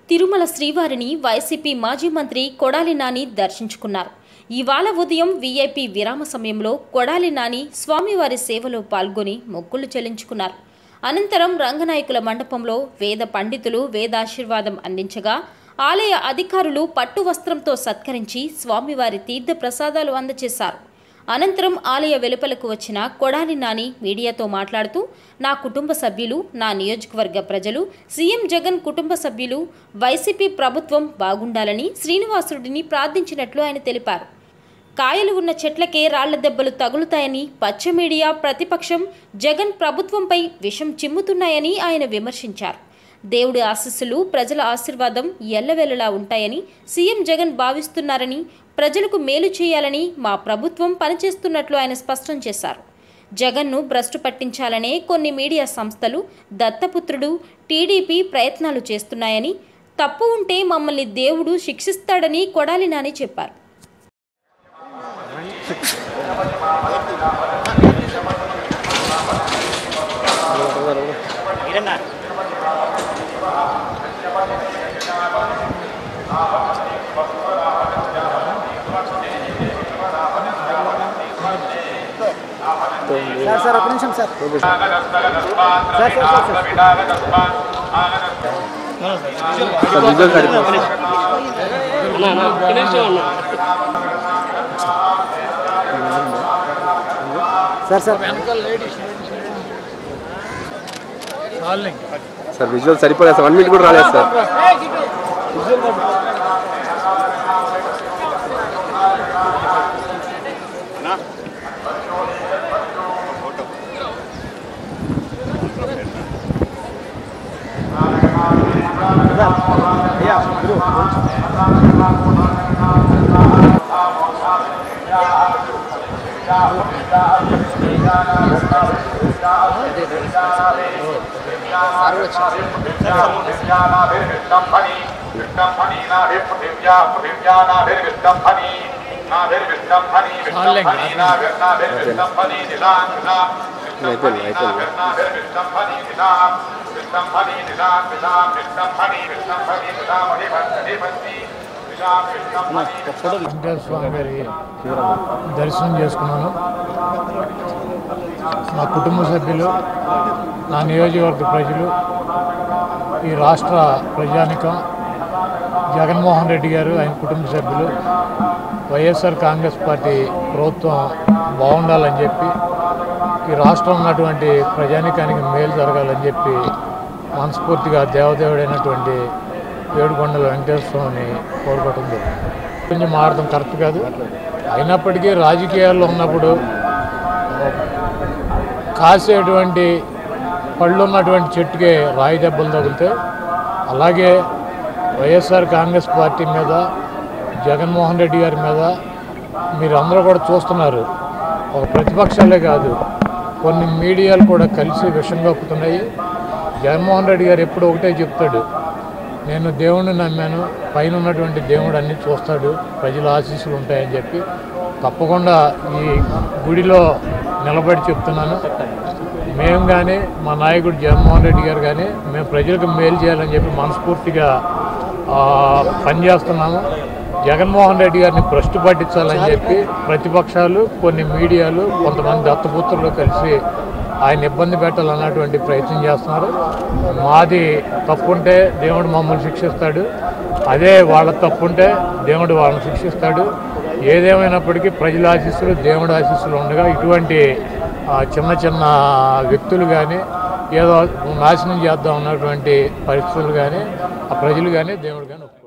తిరుమల శ్రీవారిని వైసీపీ మాజీ మంత్రి కొడాలి నాని దర్శించుకున్నారు ఇవాళ ఉదయం వీఐపీ విరామ సమయంలో కొడాలి నాని స్వామివారి సేవలో పాల్గొని మొక్కులు చెల్లించుకున్నారు అనంతరం రంగనాయకుల మండపంలో వేద పండితులు వేదాశీర్వాదం అందించగా ఆలయ అధికారులు పట్టు వస్త్రంతో సత్కరించి స్వామివారి తీర్థ ప్రసాదాలు అందజేశారు అనంతరం ఆలయ వెలుపలకు వచ్చిన కొడాలి నాని మీడియాతో మాట్లాడుతూ నా కుటుంబ సభ్యులు నా నియోజకవర్గ ప్రజలు సీఎం జగన్ కుటుంబ సభ్యులు వైసీపీ ప్రభుత్వం బాగుండాలని శ్రీనివాసుడిని ప్రార్థించినట్లు ఆయన తెలిపారు కాయలు ఉన్న చెట్లకే రాళ్ల దెబ్బలు తగులుతాయని పచ్చ మీడియా ప్రతిపక్షం జగన్ ప్రభుత్వంపై విషం చిమ్ముతున్నాయని ఆయన విమర్శించారు దేవుడి ఆశీస్సులు ప్రజల ఆశీర్వాదం ఎల్లవెల్లలా ఉంటాయని సీఎం జగన్ భావిస్తున్నారని ప్రజలకు మేలు చేయాలని మా ప్రభుత్వం పనిచేస్తున్నట్లు ఆయన స్పష్టం చేశారు జగన్ను భ్రష్టు పట్టించాలనే కొన్ని మీడియా సంస్థలు దత్తపుత్రుడు టీడీపీ ప్రయత్నాలు చేస్తున్నాయని తప్పు ఉంటే మమ్మల్ని దేవుడు శిక్షిస్తాడని కొడాలి నాని చెప్పారు సార్ సార్ ఒక నిమిషం సార్ సార్ విజువల్ సరిపోతుంది సార్ సార్ సార్ విజువల్ సరిపోలేదు సార్ వన్ మినిట్ కూడా రాలేదు సార్ అయ్యా గురు అయిపోయింది అయిపోయింది వెంకటేశ్వర స్వామి గారి దర్శనం చేసుకున్నాను నా కుటుంబ సభ్యులు నా నియోజకవర్గ ప్రజలు ఈ రాష్ట్ర ప్రజానికం జగన్మోహన్ రెడ్డి గారు ఆయన కుటుంబ సభ్యులు వైఎస్ఆర్ కాంగ్రెస్ పార్టీ ప్రభుత్వం బాగుండాలని చెప్పి ఈ రాష్ట్రం ఉన్నటువంటి ప్రజానికానికి మేలు జరగాలని చెప్పి మనస్ఫూర్తిగా దేవదేవుడైనటువంటి ఏడుకొండల వెంకటేశ్వర స్వామిని కోరుకోవటం జరిగింది కొంచెం మారడం కరెక్ట్ కాదు అయినప్పటికీ రాజకీయాల్లో ఉన్నప్పుడు కాసేటువంటి పళ్ళు ఉన్నటువంటి చెట్టుకే రాయి దెబ్బలు తగిలితే అలాగే వైఎస్ఆర్ కాంగ్రెస్ పార్టీ మీద జగన్మోహన్ రెడ్డి గారి మీద మీరు అందరూ కూడా చూస్తున్నారు ఒక ప్రతిపక్షాలే కాదు కొన్ని మీడియాలు కూడా కలిసి విషం కప్పుతున్నాయి జగన్మోహన్ రెడ్డి గారు ఎప్పుడు ఒకటే చెప్తాడు నేను దేవుణ్ణి నమ్మాను పైన ఉన్నటువంటి దేవుడు అన్ని చూస్తాడు ప్రజల ఆశీస్సులు ఉంటాయని చెప్పి తప్పకుండా ఈ గుడిలో నిలబడి చెప్తున్నాను మేము కానీ మా నాయకుడు జగన్మోహన్ రెడ్డి గారు కానీ మేము ప్రజలకు మేలు చేయాలని చెప్పి మనస్ఫూర్తిగా ఆ, పనిచేస్తున్నాము జగన్మోహన్ రెడ్డి గారిని భ్రష్టు పట్టించాలని చెప్పి ప్రతిపక్షాలు కొన్ని మీడియాలు కొంతమంది దత్తపుత్రులు కలిసి ఆయన ఇబ్బంది పెట్టాలన్నటువంటి ప్రయత్నం చేస్తున్నారు మాది తప్పుంటే దేవుడు మమ్మల్ని శిక్షిస్తాడు అదే వాళ్ళ తప్పుంటే దేవుడు వాళ్ళని శిక్షిస్తాడు ఏదేమైనప్పటికీ ప్రజల ఆశీస్సులు దేవుడి ఆశీస్సులు ఉండగా ఇటువంటి ఆ, చిన్న చిన్న వ్యక్తులు కానీ ఏదో నాశనం చేద్దాం ఉన్నటువంటి పరిస్థితులు కానీ ఆ ప్రజలు కానీ దేవుడు కానీ